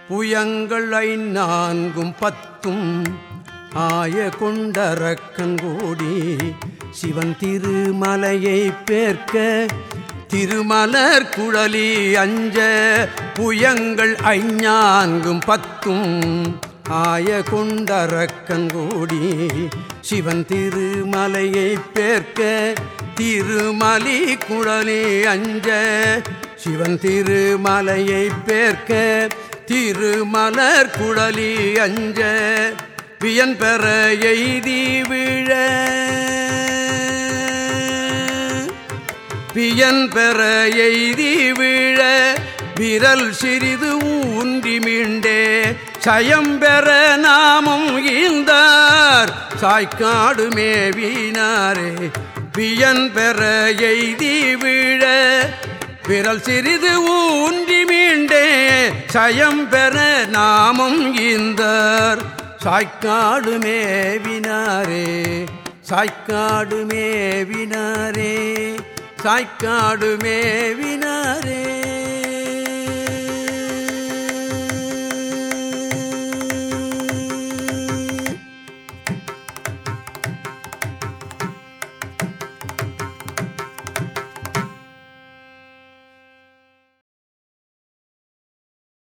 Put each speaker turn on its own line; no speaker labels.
புயங்கள் ஐநான்கும் பத்தும் ஆய கொண்டரக்கங்கோடி சிவன் திருமலையை பேர்க்க திருமலர் குழலி அஞ்ச புயங்கள் ஐஞான்கும் பத்தும் ஆய கொண்டரக்கங்கோடி சிவன் திருமலையை பேர்க்க திருமலி குழலி அஞ்ச சிவன் திருமலையை பேர்க்க திருமலர் குழலி அஞ்ச வியன் பெற எய்தி விழ பியன் பெற எய்தி விழ விரல் சிறிது ஊன்றி மீண்டே சயம் பெற நாமும் ஈந்தார் சாய்க்காடு மேவினாரே பியன் பெற எய்தி விழ விரல் சிறிது ஊன்றி மீண்டே சயம் பெற நாமும் ஈந்தார் சாய்க்காடு மேவினாரே சாய்க்காடு மேவினாரே சாய்க்காடு மேவினாரே